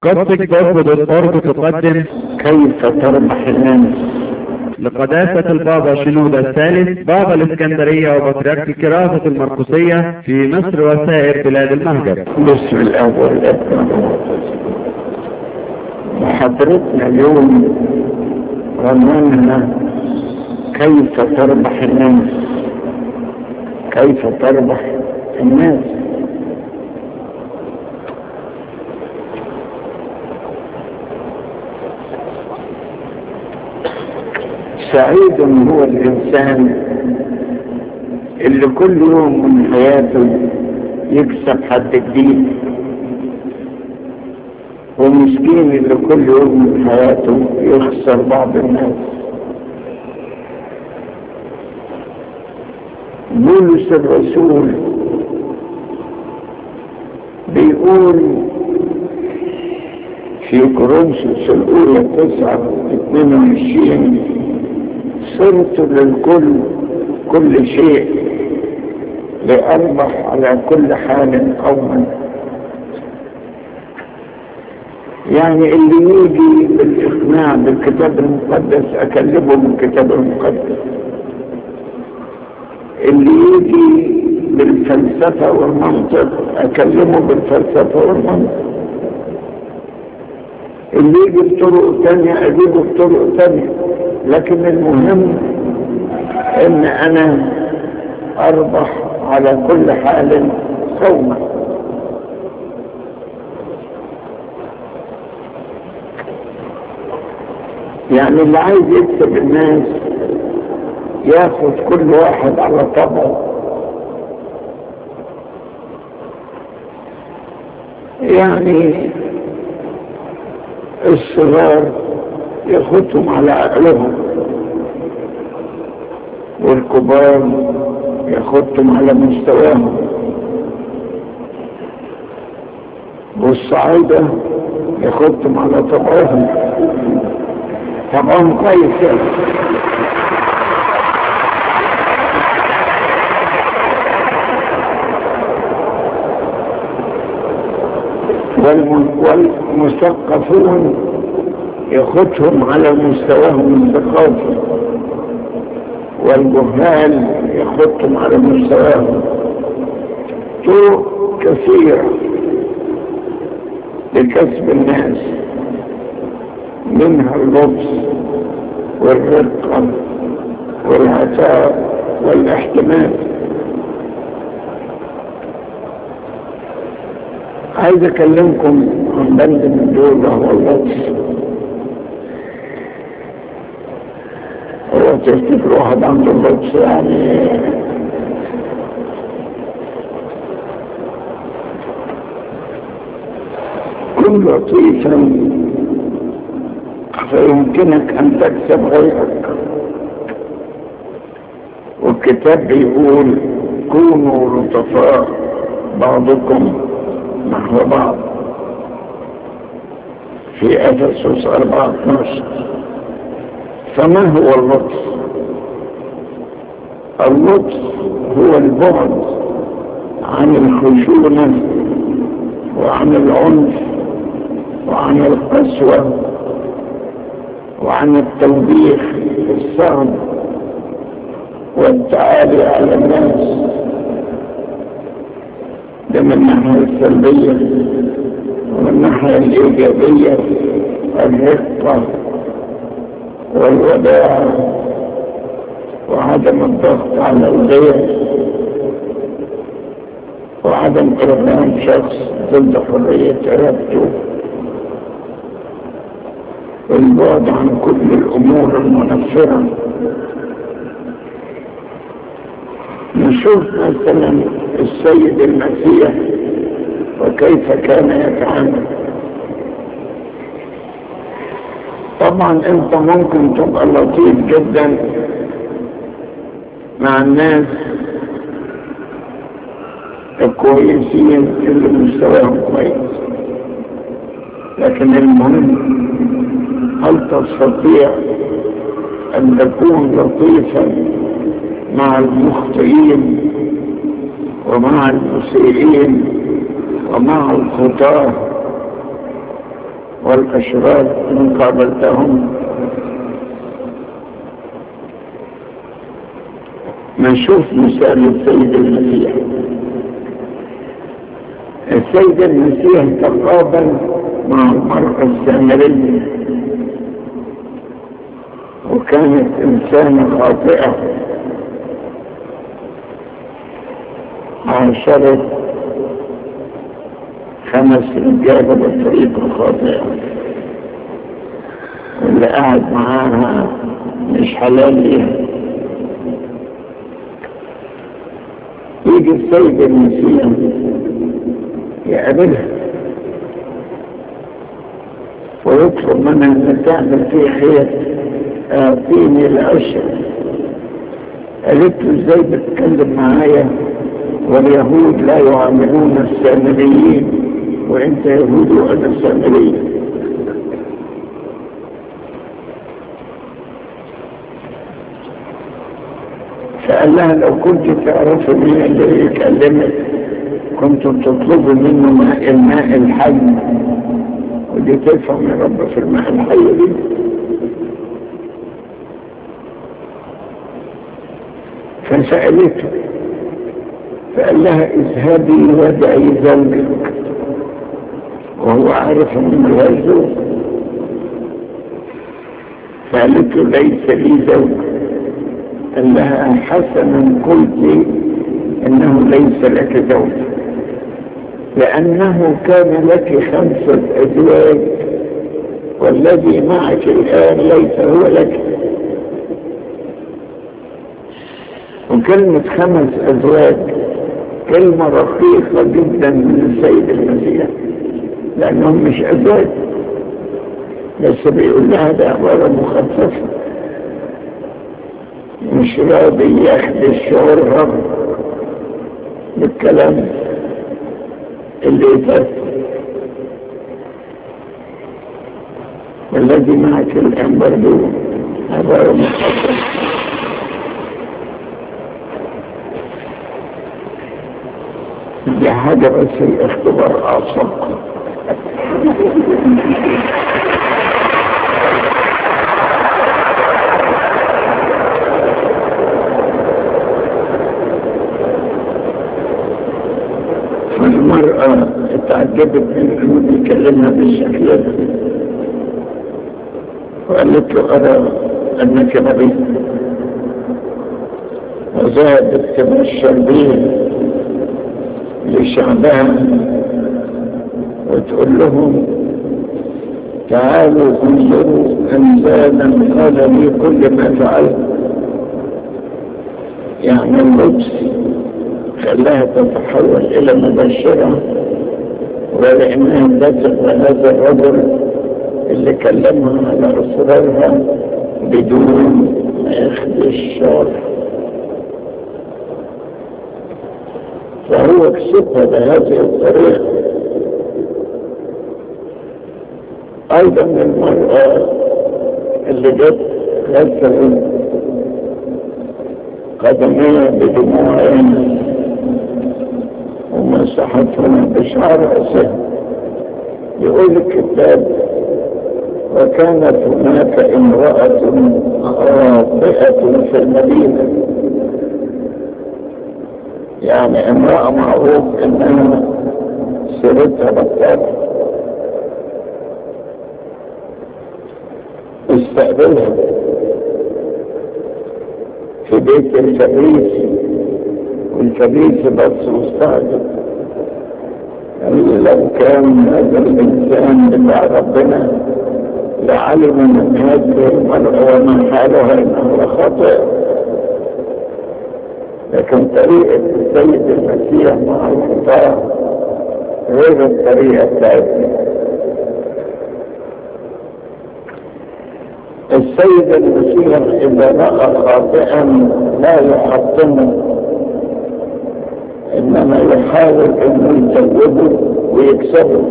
قصدك برفض الأرض تقدم كيف تربح الناس لقداسة البابا شنودة الثالث بابا الإسكندرية وبطريرك الكراسة المرقسية في مصر وسائر بلاد المهجر بسم الله والابن محاضرتنا اليوم عنوانها كيف تربح الناس كيف تربح الناس سعيد هو الإنسان اللي كل يوم من حياته يكسب حد جديد ومسكين اللي كل يوم من حياته يخسر بعض الناس بولس الرسول بيقول في كورنثوس الأولى تسعة اثنين وعشرين صرت للكل كل شيء لأربح على كل حال قوما يعني اللي يجي بالإقناع بالكتاب المقدس أكلمه بالكتاب المقدس اللي يجي بالفلسفة والمنطق أكلمه بالفلسفة والمنطق اللي يجي بطرق تانية أجيبه بطرق تانية لكن المهم ان انا اربح على كل حال قوما يعني اللي عايز يكسب الناس ياخد كل واحد على طبعه يعني الصغار ياخدهم على عقلهم والكبار ياخدهم على مستواهم والصعيدة ياخدهم على طبعهم طبعهم كويس يعني والمثقفون ياخدهم على مستواهم الثقافي والجهال ياخدهم على مستواهم طرق كثيرة لكسب الناس منها اللبس والرقة والعطاء والاحتمال عايز اكلمكم عن بند من دول وهو اللبس هو تفتكر واحد عنده اللبس يعني كن لطيفا فيمكنك ان تكسب غيرك والكتاب بيقول كونوا لطفاء بعضكم نحو بعض في افسس 4 12 فما هو اللطف اللطف هو البعد عن الخشونة وعن العنف وعن القسوة وعن التوبيخ الصعب والتعالي على الناس ده من الناحية السلبية ومن الناحية الإيجابية الرقة والوداع وعدم الضغط على الغير وعدم إرغام شخص ضد حرية إرادته والبعد عن كل الأمور المنفرة نشوف مثلا السيد المسيح وكيف كان يتعامل طبعا انت ممكن تبقى لطيف جدا مع الناس الكويسين اللي مستواهم كويس لكن المهم هل تستطيع ان تكون لطيفا مع المخطئين ومع المسيئين ومع الخطاه والأشرار إن قابلتهم نشوف مثال السيد المسيح السيد المسيح تقابل مع المرأة السامرية وكانت إنسانة خاطئة عاشرت خمس رجالة بطريقة خاطئة واللي قاعد معاها مش حلال ليها يجي السيد المسيح يقابلها ويطلب منها ان تعمل فيه خير اعطيني العشر قالت له ازاي بتتكلم معايا واليهود لا يعاملون السامريين وانت يهود وانا سامري فقال لها لو كنت تعرف مين اللي يكلمك كنت تطلب منه ماء الماء الحي ودي تفهم يا رب في الماء الحي دي فسألته فقال لها اذهبي وادعي زوجك وهو عارف انه لا زوج فقالت له ليس لي زوج قال لها حسنا قلت انه ليس لك زوج لانه كان لك خمسة ازواج والذي معك الان ليس هو لك وكلمة خمس ازواج كلمة رقيقة جدا من السيد المسيح لأنهم مش أزواج بس بيقول لها ده عبارة مخففة مش راضي يخدش شعورها بالكلام اللي يفت والذي معك الآن برضو عبارة مخففة دي حاجة بس الاختبار أعصاب فالمرأة اتعجبت من انه بيكلمها بالشكل ده وقالت له ارى انك نبي وذهبت تبشر به لشعبها وتقول لهم تعالوا انظروا انسانا قال لي كل ما فعلت يعني اللبس خلاها تتحول الى مبشرة ولانها تثق بهذا الرجل اللي كلمها على اسرارها بدون ما يخدش الشر فهو كسبها بهذه الطريقة ايضا المرأة اللي جت غسل قدميها بدموعها ومسحتهما بشعر رأسها يقول الكتاب وكانت هناك امرأة خاطئة في المدينة يعني امرأة معروف انها سيرتها بطالة استقبلها في بيت الفريسي والفريسي بس مستعجب قال لو كان هذا الانسان بتاع ربنا لعلم من هذه المرأة وما حالها انه خطئ لكن طريقة السيد المسيح مع الخطاة غير الطريقة بتاعتنا السيد المسيح إذا رأى خاطئا لا يحطمه إنما يحاول إنه يزوده ويكسبه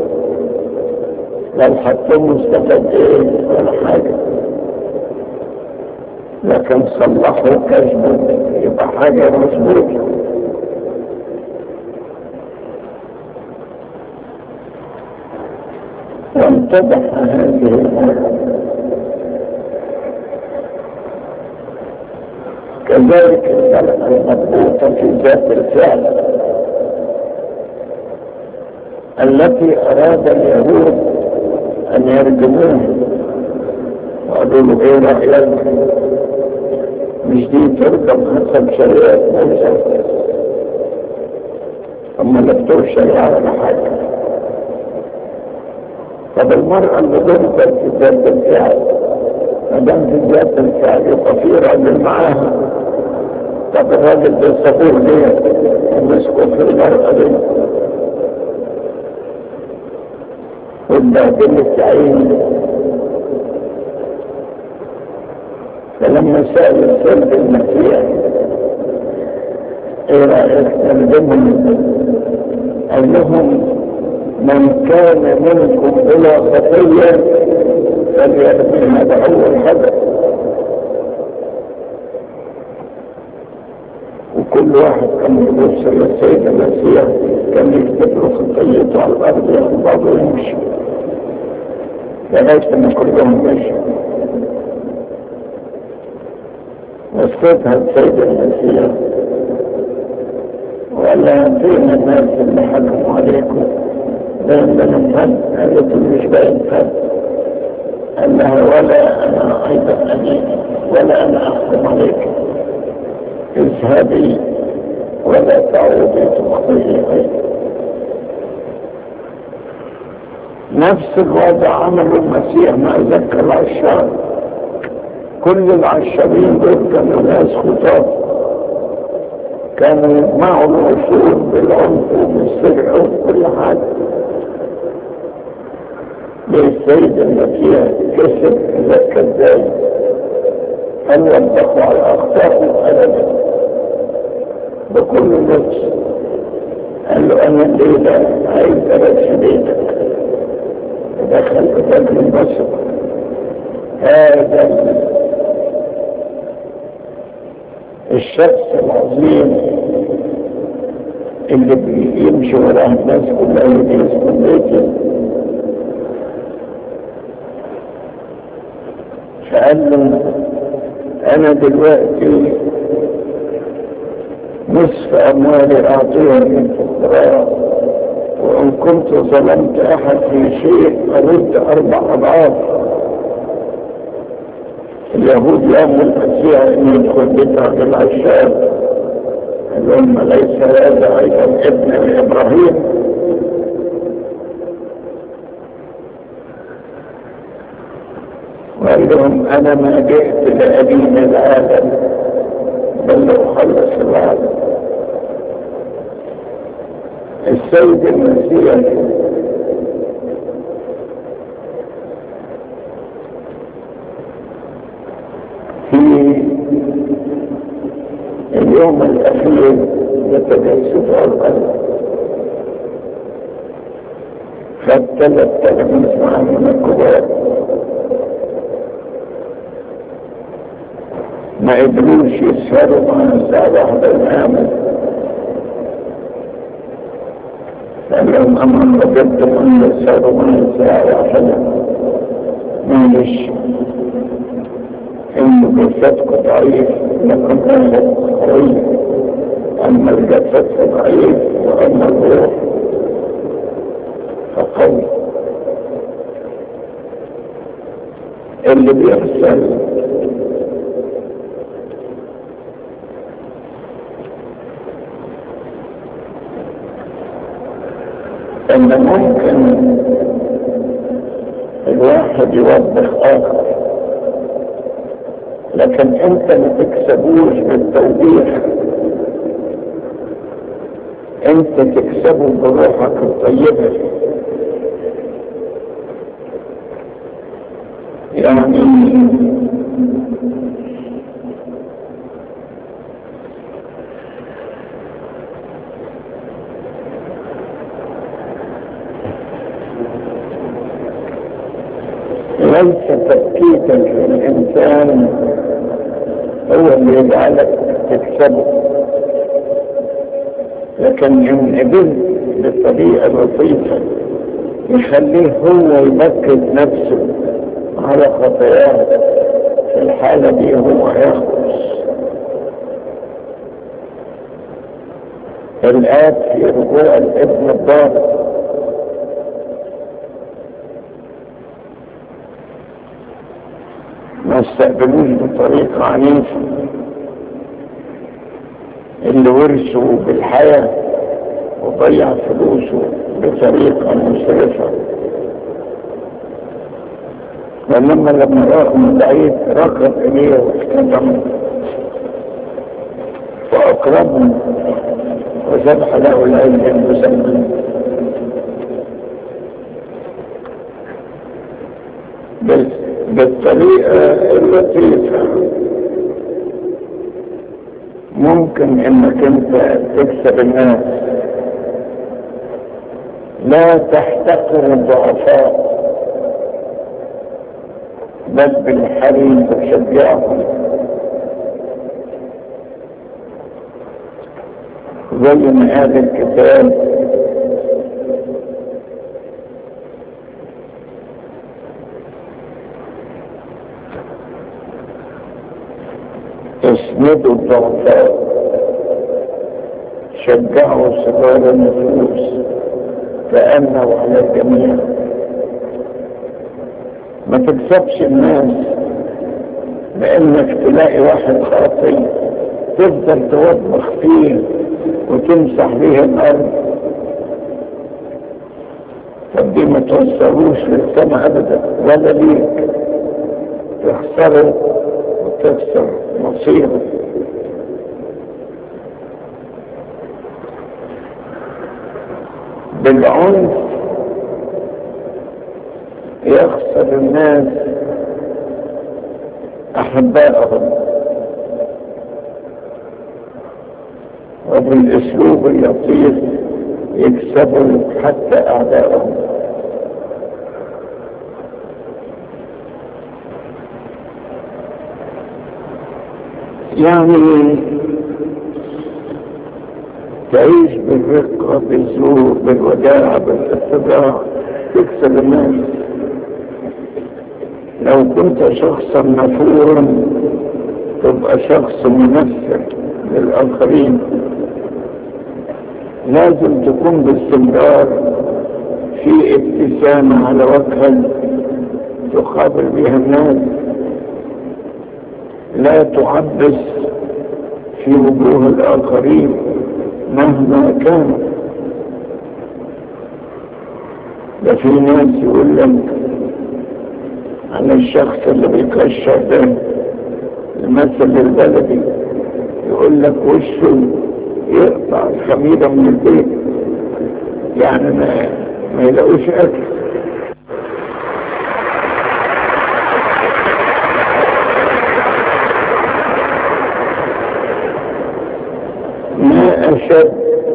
لو حطمه استفاد إيه ولا حاجة لكن صلحه كذبه يبقى حاجة مظبوطة امتدح هذه المرة كذلك الكلمة المضبوطة في ذات الفعل التي أراد اليهود أن يرجموه وقالوا له إيه رأيك؟ مش دي ترجم حسب شريعة موسى هم لفتوا شريعة ولا حاجة طب المرأة اللي ضربت في ذات الفعل ما دام في ذات الفعل يبقى في راجل معاها طب الراجل ده صبور ليه ومسكوا في المرأة دي واتبهدلت عيني فلما سأل السيد المسيح ايه رأيك ترجمهم قال لهم من كان منكم بلا خطية فليرمي هذا أول حدث وكل واحد كان يبص للسيد المسيح كان يكتب له خطيته على الأرض ياخد بعضه ويمشي لغاية ما كلهم مشوا واسقطها السيد المسيح ولا فين الناس اللي حكموا عليكم باين لهم حد قالت مش باين حد قال لها ولا انا ايضا امين ولا انا احكم عليك اذهبي ولا تعودي تخطئي غيري نفس الوضع عمله المسيح مع ذكر العشار كل العشارين دول كانوا ناس خطاب كانوا يجمعوا العشور بالعنف وبالسرعة وبكل حاجة للسيد المسيح كسب ذاك ازاي أن ينطقوا على أخطائه أبدا بكل نفس قال له أنا الليلة عايز أرسل بيتك دخل كتاب البصر هذا الشخص العظيم اللي بيمشي وراه الناس كلها يدرس كليته فقال له انا دلوقتي نصف اموالي اعطيها للفقراء وان كنت ظلمت احد في شيء ارد اربع اضعاف اليهود يوم المسيح ان يدخل بيتها بالعشاب قال لهم ليس هذا ايضا ابن ابراهيم وقال لهم انا ما جئت لادين العالم بل لاخلص العالم السيد المسيح في اليوم الأخير يتجسد على القلب فابتلت تلاميذ معه من الكبار ما قدروش يسهروا مع الساعة واحدة العامل قال لهم أما وجدتم أن يسهروا مع الساعة واحدة معلش إن جسدك ضعيف لكن روحك قوي أما الجسد فضعيف وأما الروح فقوي اللي بيحصل ان ممكن الواحد يوبخ اخر لكن انت ما تكسبوش بالتوبيخ انت تكسبه بروحك الطيبة يعني ليس تفكيكا في الإنسان هو اللي يجعلك تكسبه لكن إن قبلت بطريقة لطيفة يخليه هو يمكن نفسه على خطاياه في الحالة دي هو يخلص الآب في رجوع الابن الضال ما استقبلوش بطريقة عنيفة اللي ورثوا بالحياة وضيع فلوسه بطريقة مسرفة وإنما لما رأى من بعيد ركض إليه واحتضنه وأقربه وذبح له العلم المسمى بالطريقة اللطيفة ممكن انك انت تكسب الناس لا تحتقر الضعفاء بل بالحري تشجعهم زي ما قال الكتاب اسندوا الضعفاء شجعوا صغار النفوس تأنوا على الجميع ما تكسبش الناس لانك تلاقي واحد خاطي تفضل توبخ فيه وتمسح به الارض طب دي ما توصلوش للسماء ابدا ولا ليك تخسره وتخسر مصيره بالعنف يخسر الناس احبائهم وبالاسلوب اللطيف يكسبوا حتى اعدائهم يعني تعيش بالرقة بالذوق بالوداع بالاتباع تكسب الناس لو كنت شخصا نفورا تبقى شخص منفر للآخرين لازم تكون باستمرار في ابتسامة على وجهك تقابل بها الناس لا تعبس في وجوه الآخرين مهما كانوا ده في ناس يقول لك عن الشخص اللي بيكشر ده المثل البلدي يقول لك وشه يقطع الخميرة من البيت يعني ما, ما يلاقوش أكل ما أشد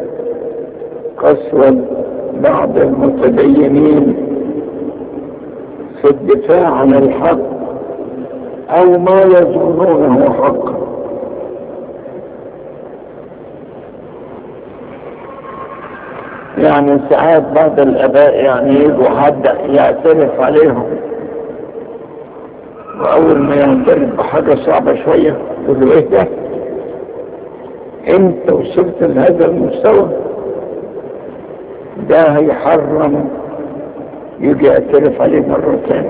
قسوة بعض المتدينين في الدفاع عن الحق او ما يظنونه حقا يعني ساعات بعض الاباء يعني يجوا حد يعترف عليهم واول ما يعترف بحاجة صعبة شوية يقول له ايه ده انت وصلت لهذا المستوى ده هيحرم يجي يعترف عليه مرة ثانية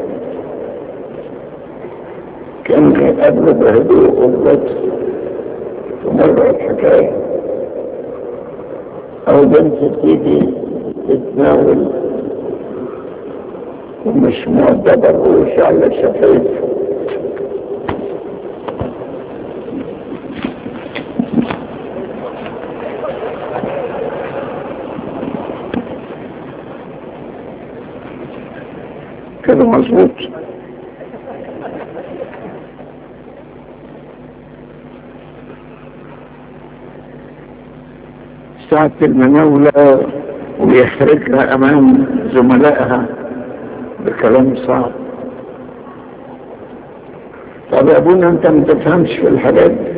كان يقابله بهدوء واللطف ومرة الحكاية أو بنت تيجي تتناول ومش مؤدبة الرؤوس على الشفايف كده مظبوط ساعة المناولة ويحرجها أمام زملائها بكلام صعب طب يا ابونا انت ما تفهمش في الحاجات دي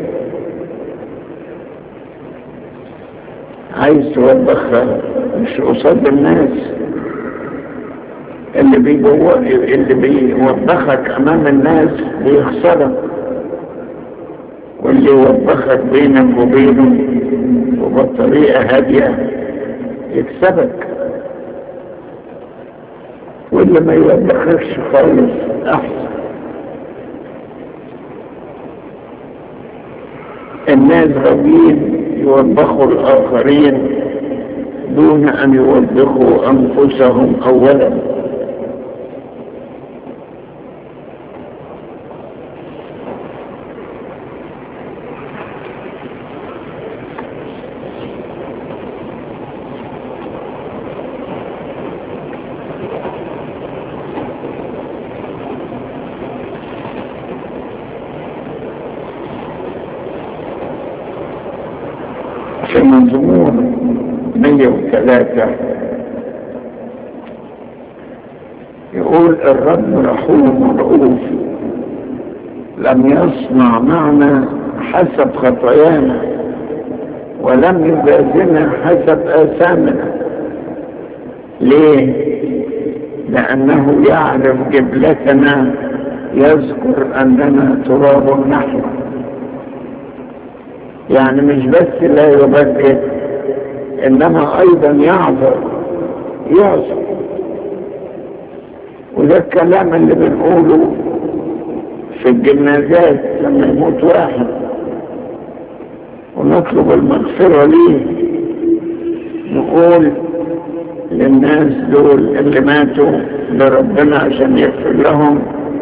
عايز توبخها مش قصاد الناس اللي بيبو... اللي بيوبخك امام الناس بيخسرك واللي يوبخك بينك وبينه وبطريقة هادية يكسبك واللي ما يوبخكش خالص احسن الناس غاويين يوبخوا الاخرين دون ان يوبخوا انفسهم اولا في مضمون 103 يقول الرب رحوم رؤوف لم يصنع معنا حسب خطايانا ولم يجازنا حسب آثامنا ليه؟ لأنه يعرف جبلتنا يذكر أننا تراب نحن يعني مش بس لا يبكت انما ايضا يعذر يعذر وده الكلام اللي بنقوله في الجنازات لما يموت واحد ونطلب المغفرة ليه نقول للناس دول اللي ماتوا لربنا عشان يغفر لهم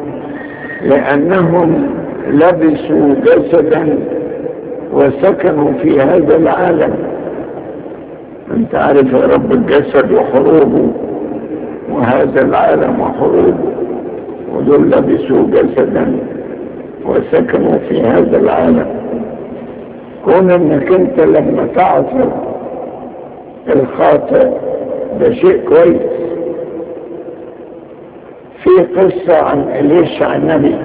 لأنهم لبسوا جسدا وسكنوا في هذا العالم انت عارف يا رب الجسد وحروبه وهذا العالم وحروبه ودول لبسوا جسدا وسكنوا في هذا العالم كون انك انت لما تعصر الخاطئ ده شيء كويس في قصة عن إليشع النبي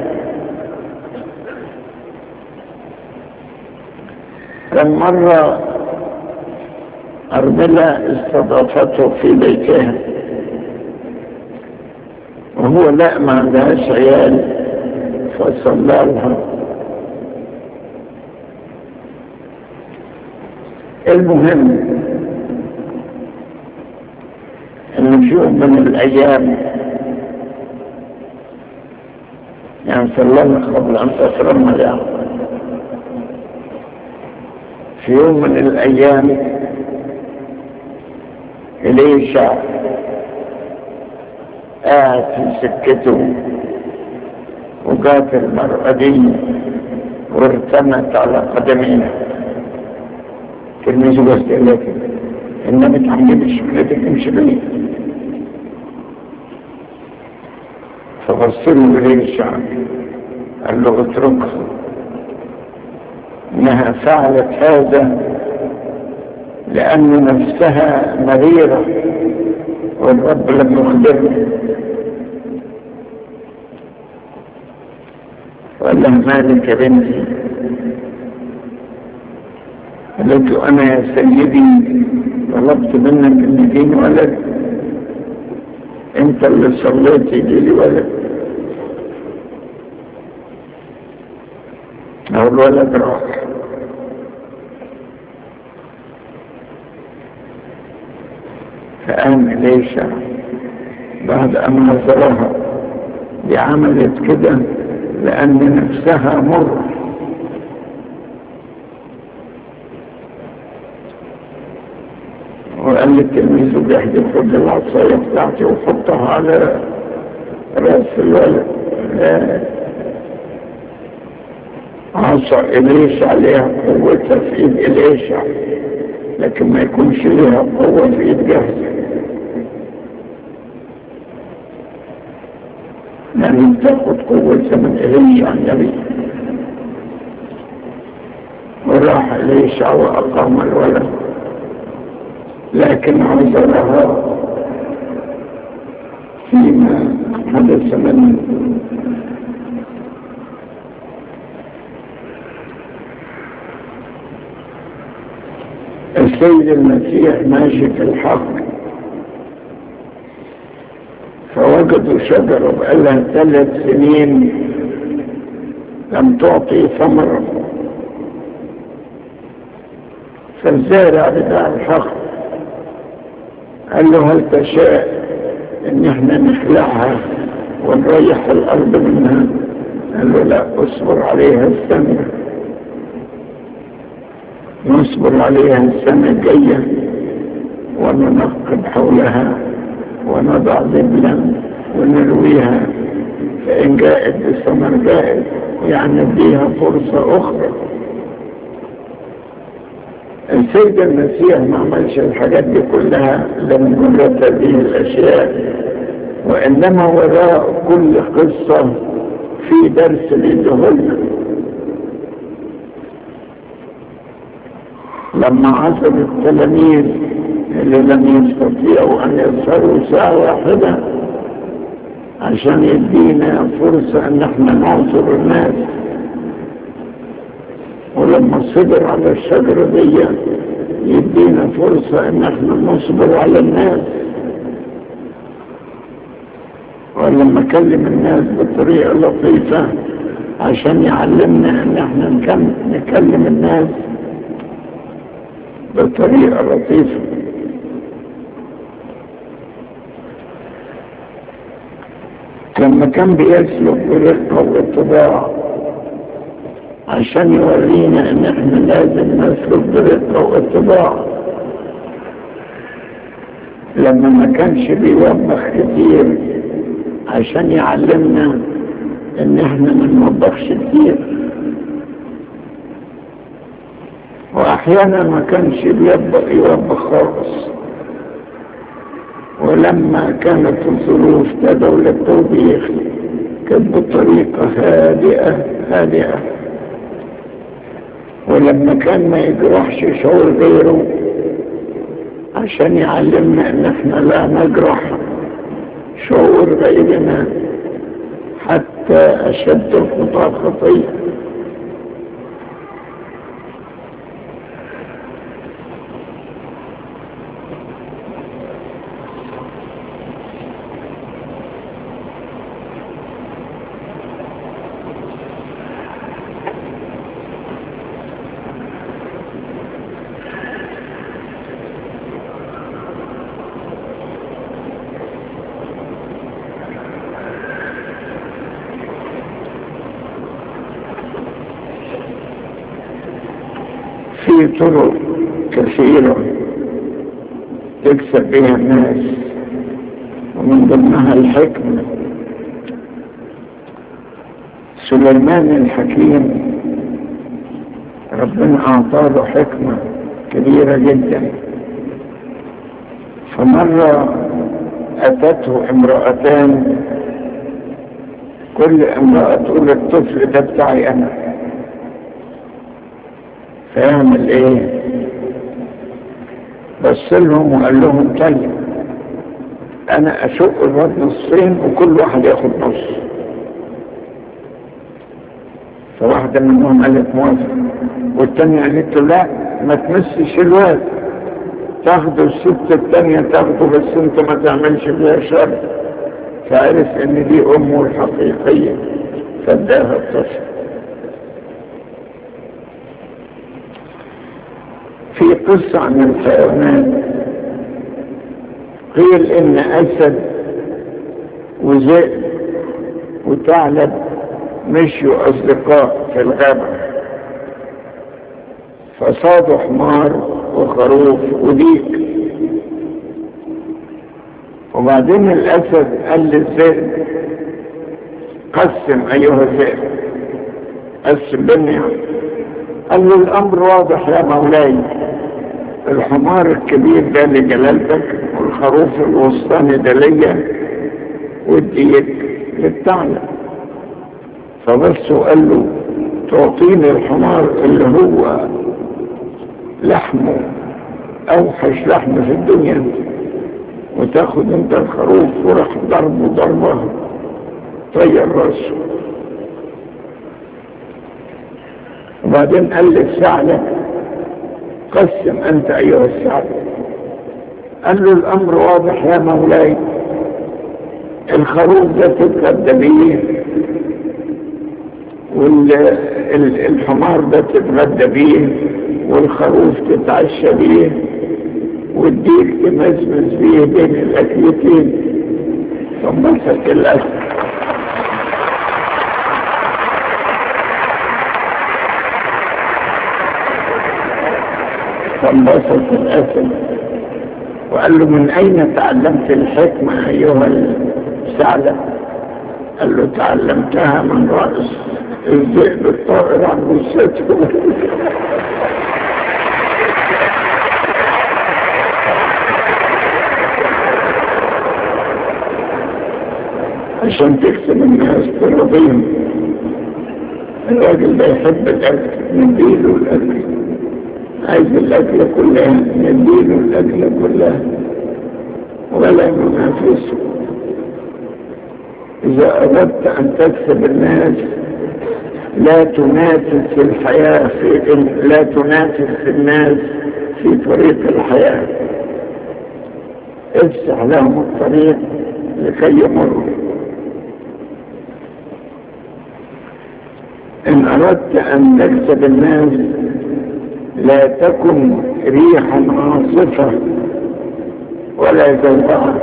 كان مرة أرملة استضافته في بيتها وهو لا ما عندهاش عيال فصلى لها المهم ان في يوم من الايام يعني صلى الله قبل ان تترمى يعني في يوم من الايام إليشع قاعد في سكته وجات المرأة دي وارتمت على قدميها تلميذه بس لك إنما تعملش ولادك امشي بيه فبصله إليشع قال له اتركها انها فعلت هذا لان نفسها مريرة والرب لم يخبرها وقال لها مالك يا بنتي قالت له انا يا سيدي طلبت منك ان يجيني ولد انت اللي صليت يجي لي ولد او الولد راح فقام ليش بعد أن نظرها دي عملت كده لأن نفسها مر وقال للتلميذ بيحدي خد العصاية بتاعتي وحطها على رأس الولد عصا إليش عليها قوتها في إيد إليشع لكن ما يكونش لها قوة في إيد جهزة يعني تاخد قوتها من إليشع النبي وراح إليشع وأقام الولد لكن عذرها فيما حدث منه السيد المسيح ماشي في الحق فوجد له شجرة بقالها ثلاث سنين لم تعطي ثمرة فالزارع بتاع الحق قال له هل تشاء ان احنا نخلعها ونريح الارض منها قال له لا اصبر عليها السنة نصبر عليها السنة الجاية وننقب حولها ونضع ذبلا ونرويها فإن جاءت بثمر جاءت يعني نديها فرصة أخرى السيد المسيح ما عملش الحاجات دي كلها لمجرد هذه الأشياء وإنما وراء كل قصة في درس للهن لما عزل التلاميذ اللي لم يستطيعوا أن يسهروا ساعة واحدة عشان يدينا فرصة ان احنا نعصر الناس ولما صبر على الشجرة دي يدينا فرصة ان احنا نصبر على الناس ولما كلم الناس بطريقة لطيفة عشان يعلمنا ان احنا نكلم الناس بطريقة لطيفة لما كان بيسلك برقة واتباع عشان يورينا ان احنا لازم نسلك برقة واتباع لما ما كانش بيوبخ كتير عشان يعلمنا ان احنا ما نوبخش كتير واحيانا ما كانش بيوبخ يوبخ خالص ولما كانت الظروف تدعو للتوبيخ كانت بطريقة هادئة هادئة ولما كان ما يجرحش شعور غيره عشان يعلمنا ان احنا لا نجرح شعور غيرنا حتى اشد الخطى خطيه في طرق كثيرة تكسب بها الناس ومن ضمنها الحكمة سليمان الحكيم ربنا أعطاه حكمة كبيرة جدا فمرة أتته امرأتان كل امرأة تقول الطفل ده بتاعي أنا فيعمل ايه بص لهم وقال لهم طيب انا اشق الواد نصين وكل واحد ياخد نص فواحدة منهم قالت موافق والتانية قالت له لا ما تمسش الواد تاخده الست التانية تاخده بس انت ما تعملش فيها شر فعرف ان دي امه الحقيقية فاداها الطفل في قصة عن الحيوانات قيل ان اسد وذئب وثعلب مشيوا اصدقاء في الغابة فصادوا حمار وخروف وديك وبعدين الاسد قال للذئب قسم ايها الذئب قسم بني قال له الامر واضح يا مولاي الحمار الكبير ده لجلالتك والخروف الوسطاني ده ليا والديك للثعلب فبس وقال له تعطيني الحمار اللي هو لحمه اوحش لحم في الدنيا وتاخد انت الخروف وراح ضربه ضربه طير راسه وبعدين قال للثعلب قسم انت ايها الثعلب قال له الامر واضح يا مولاي الخروف ده تتغدى بيه والحمار ده تتغدى بيه والخروف تتعشى بيه والديك تمزمز بيه بين الاكلتين فانبسط الاكل فانبسط الاكل وقال له من اين تعلمت الحكمه ايها الثعلب قال له تعلمتها من راس الذئب الطائر عن جثته عشان تكسب الناس ترضيهم الراجل ده يحب الاكل نديله الاكل عايز الاكل كلها نديله الاكل كلها ولا ننافسه اذا اردت ان تكسب الناس لا تنافس في الحياة في لا تنافس الناس في طريق الحياة افسح لهم الطريق لكي يمروا إن أردت أن تكسب الناس لا تكن ريحا عاصفة ولا زوبعة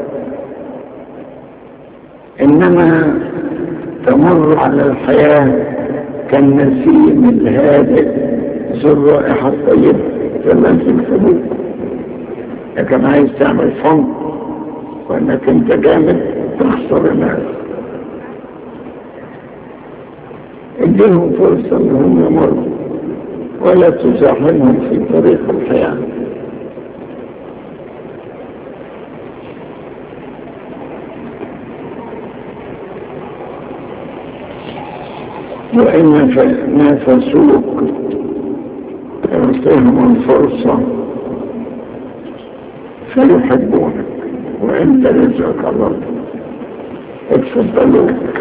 إنما تمر على الحياة كالنسيم الهادئ ذو الرائحة الطيبة فلازم تبوك لكن عايز تعمل فن وانك انت جامد تخسر الناس اديهم فرصة انهم يمروا ولا تزاحمهم في طريق الحياة وإن نافسوك اعطيهم الفرصة فيحبونك وانت رزقك الله اتفضلوا